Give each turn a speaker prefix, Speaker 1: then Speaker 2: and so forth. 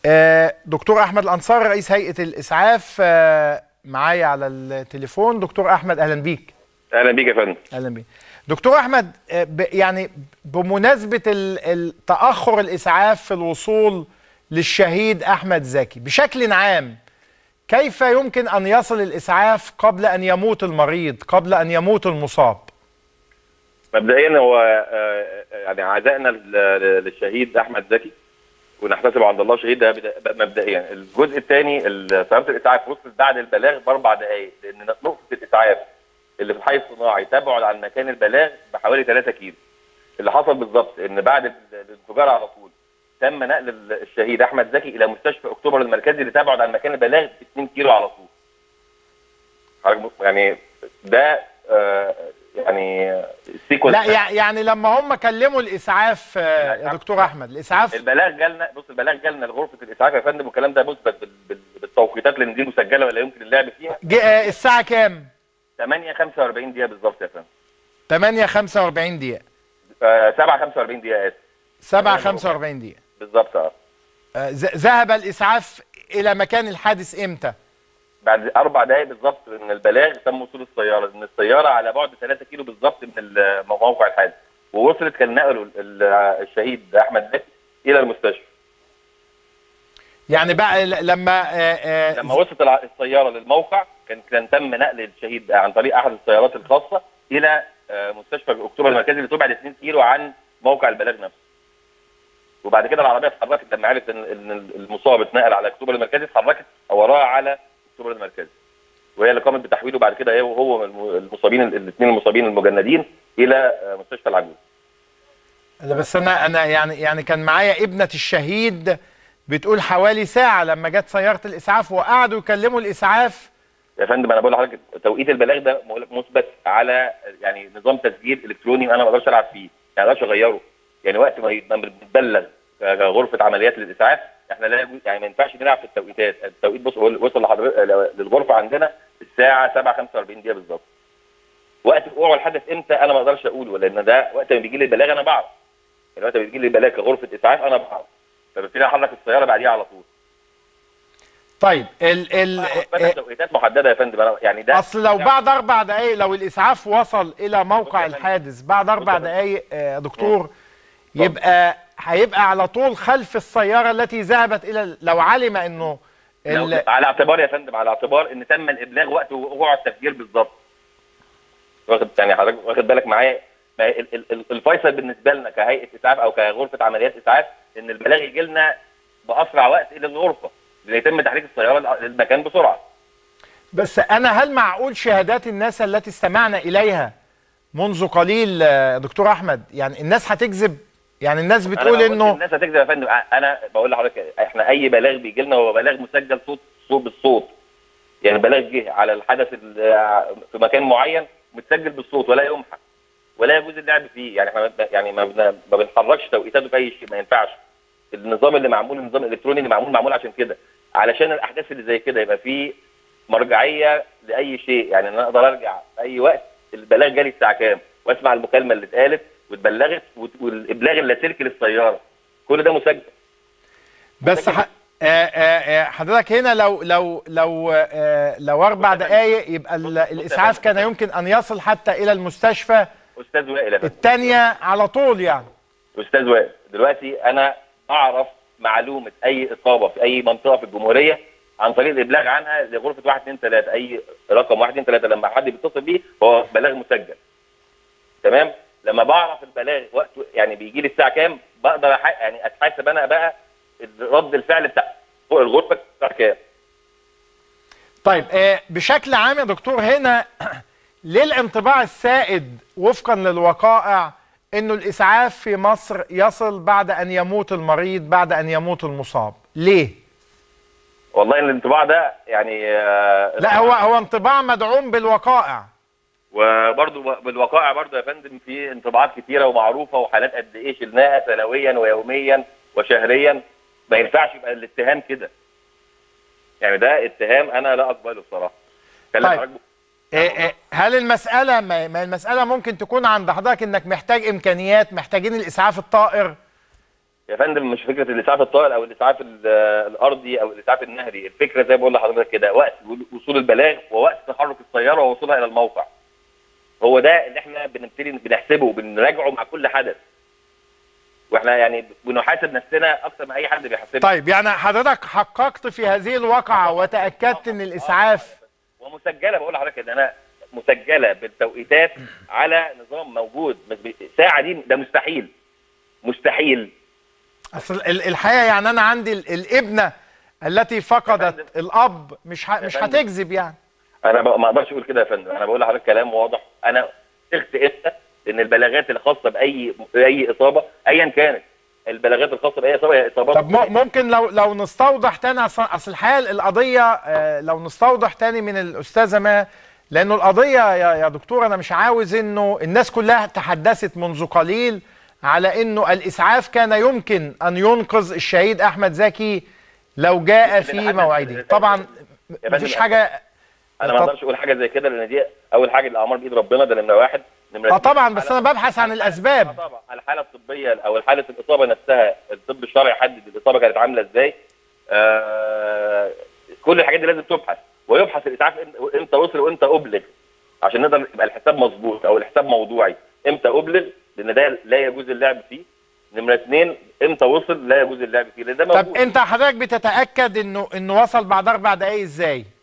Speaker 1: آه، دكتور احمد الانصار رئيس هيئه الاسعاف آه، معايا على التليفون دكتور احمد اهلا بيك
Speaker 2: اهلا بيك يا فندم
Speaker 1: اهلا بيك دكتور احمد آه، ب- يعني بمناسبه ال- ال- تاخر الاسعاف في الوصول للشهيد احمد زكي بشكل عام كيف يمكن ان يصل الاسعاف قبل ان يموت المريض قبل ان يموت المصاب
Speaker 2: مبدئيا هو آه، يعني عزائنا لل- للشهيد احمد زكي ونحتسب عند الله شهيد ده بدا- مبدئيا الجزء الثاني سياره الاسعاف وصلت بعد البلاغ باربع دقائق لان نقطه الاسعاف اللي في الحي الصناعي تبعد عن مكان البلاغ بحوالي 3 كيلو اللي حصل بالظبط ان بعد ال- الانفجار على طول تم نقل ال- الشهيد احمد زكي الى مستشفى اكتوبر المركزي اللي تبعد عن مكان البلاغ ب 2 كيلو على طول حضرتك يعني ده آه، يعني السيكونس
Speaker 1: لا يع- يعني لما هم كلموا الاسعاف آه، يا
Speaker 2: لا،
Speaker 1: دكتور احمد الاسعاف
Speaker 2: البلاغ جالنا بص البلاغ جالنا لغرفه الاسعاف يا فندم والكلام ده مثبت بال- بال- بالتوقيتات لان دي مسجله ولا يمكن اللعب فيها
Speaker 1: جه- آه، الساعه كام
Speaker 2: 8 45 دقيقه بالظبط يا فندم
Speaker 1: 8 45 دقيقه
Speaker 2: آه 7 45 دقيقه اسف
Speaker 1: 7 45 دقيقه
Speaker 2: بالظبط اه
Speaker 1: آه، ذ- ذهب الاسعاف الى مكان الحادث امتى
Speaker 2: بعد اربع دقائق بالظبط من البلاغ تم وصول السياره لان السياره على بعد 3 كيلو بالظبط من ال- موقع الحادث ووصلت كان نقلوا ال- ال- الشهيد احمد زكي الى المستشفى
Speaker 1: يعني بقى ل- لما آه، آه،
Speaker 2: لما وصلت الع- السياره للموقع كان كان تم نقل الشهيد عن طريق احد السيارات الخاصه الى آه، مستشفى اكتوبر المركزي اللي تبعد 2 كيلو عن موقع البلاغ نفسه. وبعد كده العربيه اتحركت لما عرفت ان إن المصاب اتنقل على اكتوبر المركزي اتحركت وراها على اكتوبر المركزي. وهي اللي قامت بتحويله بعد كده هي وهو الم- المصابين الاثنين المصابين المجندين الى آه، مستشفى العجوز.
Speaker 1: لا، بس انا انا يعني يعني كان معايا ابنه الشهيد بتقول حوالي ساعه لما جت سياره الاسعاف وقعدوا يكلموا الاسعاف
Speaker 2: يا فندم انا بقول لحضرتك توقيت البلاغ ده مثبت على يعني نظام تسجيل الكتروني انا ما اقدرش العب فيه يعني ما اقدرش اغيره يعني وقت ما ي- ما بنبلغ غرفه عمليات للاسعاف احنا لا يجوز يعني ما ينفعش نلعب في التوقيتات التوقيت بص وصل لحضرتك للغرفه عندنا الساعه 7 45 دقيقه بالظبط وقت وقوع الحدث امتى انا ما اقدرش اقوله لان ده وقت ما بيجي لي البلاغ انا بعرف يعني وقت ما بيجي لي البلاغ كغرفه اسعاف انا بعرف فببتدي احرك السياره بعديها على طول
Speaker 1: طيب ال ال
Speaker 2: بس
Speaker 1: آه،
Speaker 2: توقيتات محدده يا فندم أنا- يعني ده
Speaker 1: اصل لو بعد اربع دقائق لو الاسعاف وصل الى موقع
Speaker 2: بص يا فندم.
Speaker 1: الحادث بعد اربع
Speaker 2: بص يا فندم.
Speaker 1: دقائق آه، يا دكتور يبقى هيبقى على طول خلف السياره التي ذهبت الى لو علم انه
Speaker 2: لو
Speaker 1: ال-
Speaker 2: على اعتبار يا فندم على اعتبار ان تم الابلاغ وقت وقوع التفجير بالظبط واخد يعني حضرتك واخد بالك معايا ما هي ال- ال- ال- الفيصل بالنسبه لنا كهيئه اسعاف او كغرفه عمليات اسعاف ان البلاغ يجي لنا باسرع وقت الى الغرفه ليتم تحريك السياره للمكان بسرعه
Speaker 1: بس انا هل معقول شهادات الناس التي استمعنا اليها منذ قليل آه، دكتور احمد يعني الناس هتكذب يعني الناس
Speaker 2: أنا
Speaker 1: بتقول
Speaker 2: ما قلتش
Speaker 1: انه
Speaker 2: الناس هتكذب يا فندم انا بقول لحضرتك احنا اي بلاغ بيجي لنا هو بلاغ مسجل صوت صوت بالصوت يعني بلاغ جه على الحدث ال- في مكان معين متسجل بالصوت ولا يمحى ولا يجوز اللعب فيه يعني احنا ما- يعني ما, بن- ما بنحركش توقيتاته في اي شيء ما ينفعش النظام اللي معمول النظام الالكتروني اللي معمول معمول عشان كده علشان الاحداث اللي زي كده يبقى فيه مرجعيه لاي شيء يعني ان انا اقدر ارجع في اي وقت البلاغ جالي الساعه كام واسمع المكالمه اللي اتقالت واتبلغت وت- والابلاغ اللاسلكي للسياره كل ده مسجل
Speaker 1: بس ح... آه، آه، آه، حضرتك هنا لو لو لو آه، لو اربع
Speaker 2: بص يا فندم.
Speaker 1: دقائق يبقى ال-
Speaker 2: بص- بص يا
Speaker 1: الاسعاف
Speaker 2: فندم.
Speaker 1: كان يمكن ان يصل حتى الى المستشفى
Speaker 2: استاذ وائل يا فندم
Speaker 1: الثانيه على طول يعني
Speaker 2: استاذ وائل دلوقتي انا اعرف معلومه اي اصابه في اي منطقه في الجمهوريه عن طريق الابلاغ عنها لغرفه 1 2 3 اي رقم 1 2 3 لما حد بيتصل بيه هو بلاغ مسجل تمام لما بعرف البلاغ وقته يعني بيجي لي الساعه كام بقدر أح... يعني اتحاسب انا بقى رد الفعل بتاع فوق الغرفه الساعه كام
Speaker 1: طيب آه، بشكل عام يا دكتور هنا ليه الانطباع السائد وفقا للوقائع انه الاسعاف في مصر يصل بعد ان يموت المريض بعد ان يموت المصاب ليه
Speaker 2: والله الانطباع ده يعني آه،
Speaker 1: لا هو هو انطباع مدعوم بالوقائع
Speaker 2: وبرضه بالوقائع برضه يا فندم في انطباعات كتيره ومعروفه وحالات قد ايه شلناها سنويا ويوميا وشهريا ما ينفعش يبقى الاتهام كده يعني ده اتهام انا لا اقبله بصراحه كلم
Speaker 1: طيب.
Speaker 2: حضرتك
Speaker 1: آه، آه، هل المسألة ما ما المسألة ممكن تكون عند حضرتك انك محتاج امكانيات محتاجين الاسعاف الطائر
Speaker 2: يا فندم مش فكره الاسعاف الطائر او الاسعاف ال- الارضي او الاسعاف النهري الفكره زي ما بقول لحضرتك كده وقت وصول البلاغ ووقت تحرك السياره ووصولها الى الموقع هو ده اللي احنا بنبتدي بنحسبه وبنراجعه مع كل حدث واحنا يعني بنحاسب نفسنا اكتر من اي حد بيحاسبنا
Speaker 1: طيب يعني حضرتك حققت في هذه الواقعة وتأكدت ان الاسعاف
Speaker 2: ومسجله بقول لحضرتك ان انا مسجله بالتوقيتات على نظام موجود مش بي- ساعه دي ده مستحيل مستحيل
Speaker 1: اصل ال- الحقيقة يعني انا عندي ال- الابنة التي فقدت الاب مش ه- مش
Speaker 2: فندم.
Speaker 1: هتكذب يعني
Speaker 2: انا بق- ما اقدرش اقول كده يا فندم انا بقول لحضرتك كلام واضح انا شفت امتى ان البلاغات الخاصه باي باي اصابه ايا كانت البلاغات الخاصه باي اصابه هي اصابات
Speaker 1: طب م- ممكن لو لو نستوضح تاني اصل اصل الحقيقه القضيه آه، لو نستوضح تاني من الاستاذه ما لانه القضيه يا يا دكتور انا مش عاوز انه الناس كلها تحدثت منذ قليل على انه الاسعاف كان يمكن ان ينقذ الشهيد احمد زكي لو جاء في
Speaker 2: حاجة-
Speaker 1: موعده طبعا
Speaker 2: يا فندم،
Speaker 1: مفيش حاجه
Speaker 2: انا ما
Speaker 1: طب-
Speaker 2: اقدرش اقول حاجه زي كده لان دي اول حاجه الاعمار بايد ربنا ده نمره واحد نمره
Speaker 1: اه
Speaker 2: اتنين،
Speaker 1: طبعا بس
Speaker 2: الحالة-
Speaker 1: انا ببحث عن
Speaker 2: آه
Speaker 1: الاسباب
Speaker 2: طبعا الحاله الطبيه او حاله الاصابه نفسها الطب الشرعي يحدد الاصابه كانت عامله ازاي آه كل الحاجات دي لازم تبحث ويبحث الاسعاف إم- امتى وصل وامتى ابلغ عشان نقدر يبقى الحساب مظبوط او الحساب موضوعي امتى ابلغ لان ده لا يجوز اللعب فيه نمره اثنين امتى وصل لا يجوز اللعب فيه لان ده
Speaker 1: طب
Speaker 2: موجود
Speaker 1: انت حضرتك بتتاكد انه انه وصل بعد اربع دقائق ازاي